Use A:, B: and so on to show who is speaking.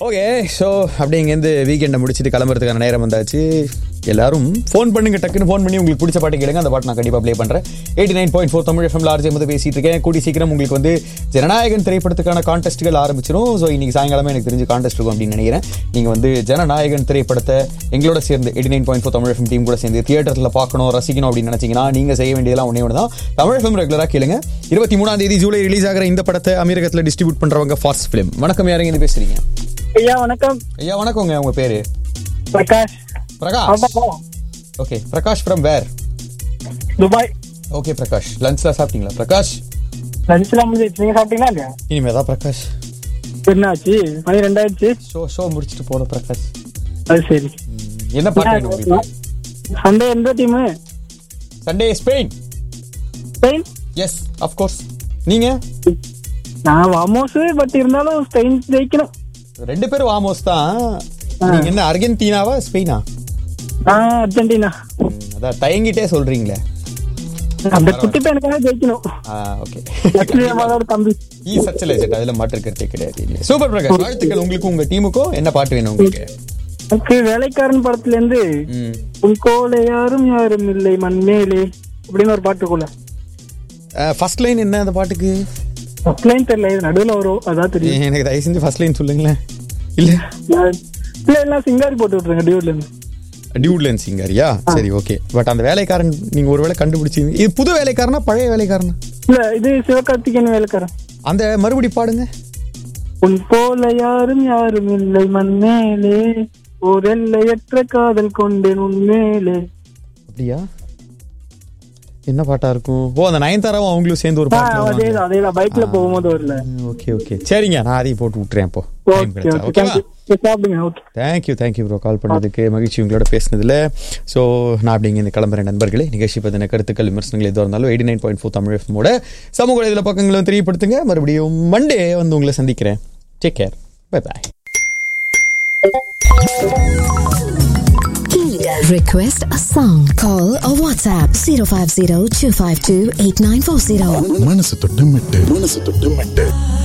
A: Okay so அப்படி இங்கேருந்து வீக்கெண்டை முடிச்சுட்டு கிளம்புறதுக்கான நேரம் வந்தாச்சு எல்லாரும் ஃபோன் பண்ணுங்க டக்குன்னு ஃபோன் பண்ணி உங்களுக்கு பிடிச்ச பாட்டு கேளுங்க அந்த பாட்டு நான் கண்டிப்பாக ப்ளே பண்ணுறேன் eighty nine point four Tamil எஃப்எம்ல ஆர்ஜே வந்து பேசிட்டு இருக்கேன் கூடி சீக்கிரம் உங்களுக்கு வந்து ஜனநாயகன் திரைப்படத்துக்கான கான்டெஸ்ட்டுகள் ஆரம்பிச்சிடும் ஸோ இன்னைக்கு சாயங்காலமே எனக்கு தெரிஞ்சு கான்டெஸ்ட் இருக்கும் அப்படின்னு நினைக்கிறேன் நீங்கள் வந்து ஜனநாயகன் திரைப்படத்தை எங்களோட சேர்ந்து eighty nine point four Tamil FM team கூட சேர்ந்து தியேட்டரில் பார்க்கணும் ரசிக்கணும் அப்படின்னு நினைச்சீங்கன்னா நீங்கள் செய்ய வேண்டியதெல்லாம் ஒன்றே ஒன்று தான் தமிழ் எஃப்எம் ரெகுலராக கேளுங்க இருபத்தி மூணாம் தேதி ஜூலை ரிலீஸ் ஆகிற இந்த படத்தை அமீரகத்தில் டிஸ்ட்ரிபியூட் பண்ணுறவங்க ஃபாஸ்ட் ஃபிலிம் வணக்கம் யாருங்க இது பேசுறீங்க
B: ஐயா வணக்கம்
A: ஐயா வணக்கங்க உங்க பேரு
B: பிரகாஷ்
A: பிரகாஷ்
B: ஆமாப்பா.
A: Okay Prakash from where
B: Dubai
A: okay Prakash லஞ்ச்லாம் சாப்பிட்டீங்களா பிரகாஷ்
B: லஞ்ச்லாம் முடிஞ்சிச்சு நீங்க சாப்பிட்டீங்களா இல்லையா
A: இனிமே தான் பிரகாஷ்
B: என்னாச்சு மணி ரெண்டாயிடுச்சு
A: ஷோ ஷோ முடிச்சுட்டு போன பிரகாஷ்
B: அது சரி
A: ம், என்ன பாட்டு வேணும் உங்களுக்கு
B: சண்டே எந்த team
A: Sunday Spain
B: Spain
A: yes of course நீங்க
B: நான் வாமோஸ் பட் இருந்தாலும் ஸ்பெயின் ஜெயிக்கணும்
A: ரெண்டு பேரும் வாமோஸ் தான் நீங்க என்ன அர்ஜென்டினாவா ஸ்பெயினா
B: நான் அர்ஜென்டினா
A: ம், அதான் தயங்கிட்டே சொல்றீங்களே
B: அந்த குட்டி பையனுக்காக ஜெயிக்கணும்
A: ஓகே
B: லட்சுமி அம்மாவோட தம்பி
A: ஈ சச் லெஜெண்ட் அதுல மாற்று கருத்தே கிடையாது சூப்பர் பிரகாஷ் வாழ்த்துக்கள் உங்களுக்கு உங்க டீமுக்கும் என்ன பாட்டு வேணும் உங்களுக்கு
B: எனக்கு வேலைக்காரன் படத்துல இருந்து
A: ம்
B: உன் கோலை யாரும் யாரும் இல்லை மண்மேலே அப்படின்னு ஒரு பாட்டுக்குள்ள
A: ஃபர்ஸ்ட் லைன் என்ன அந்த பாட்டுக்கு
B: லைன் தெரியல இது நடுவுல வரும் அதான் தெரியும்
A: எனக்கு தயவு செஞ்சு ஃபர்ஸ்ட் லைன் சொல்லுங்களேன் இல்ல
B: இல்ல எல்லாம் சிங்காரி போட்டு விட்டுருங்க டியூட்ல இருந்து
A: டியூட்லன் சிங்கரியா சரி ஓகே பட் அந்த வேலைக்காரன் நீங்க ஒருவேளை கண்டுபிடிச்சீங்க இது புது வேலைக்காரனா பழைய வேலைக்காரனா
B: இல்ல இது சிவகார்த்திகேயன் வேலைக்காரன்
A: அந்த மறுபடி பாடுங்க
B: உன் போல யாரும் யாரும் இல்லை மண்ணேலே ஒரு எல்லையற்ற காதல் கொண்டேன் உன்மேலே
A: அப்படியா என்ன பாட்டா இருக்கும் ஓ அந்த நயன்தாராவும் அவங்களும் சேர்ந்து ஒரு
B: ஆ,
A: பாட்டு
B: அதேதான் அதேதான் பைக்ல போகும்போது வரல
A: ஓகே ஓகே சரிங்க நான் அதையும் போட்டு விட்டுறேன் அப்போ டைம்
B: ஓகே
A: கிடைச்சா
B: ஓகே
A: ஓகேவா
B: தேங்க்யூ சாப்பிடுங்க okay
A: thank you thank you bro call பண்ணதுக்கு மகிழ்ச்சி உங்களோட பேசினதுல ஸோ நான் அப்படிங்க இந்த கிளம்புறேன் நண்பர்களே நிகழ்ச்சி பற்றின கருத்துக்கள் விமர்சனங்கள் எதுவாக இருந்தாலும் eighty nine point four Tamil எஃப்மோட சமூக இதில் பக்கங்களும் தெரியப்படுத்துங்க மறுபடியும் மண்டே வந்து உங்களை சந்திக்கிறேன் take care bye bye
C: Request a song. Call or WhatsApp 050 252 8940.
D: மனசு தொட்டு மெட்டு மனசு தொட்டு மெட்டு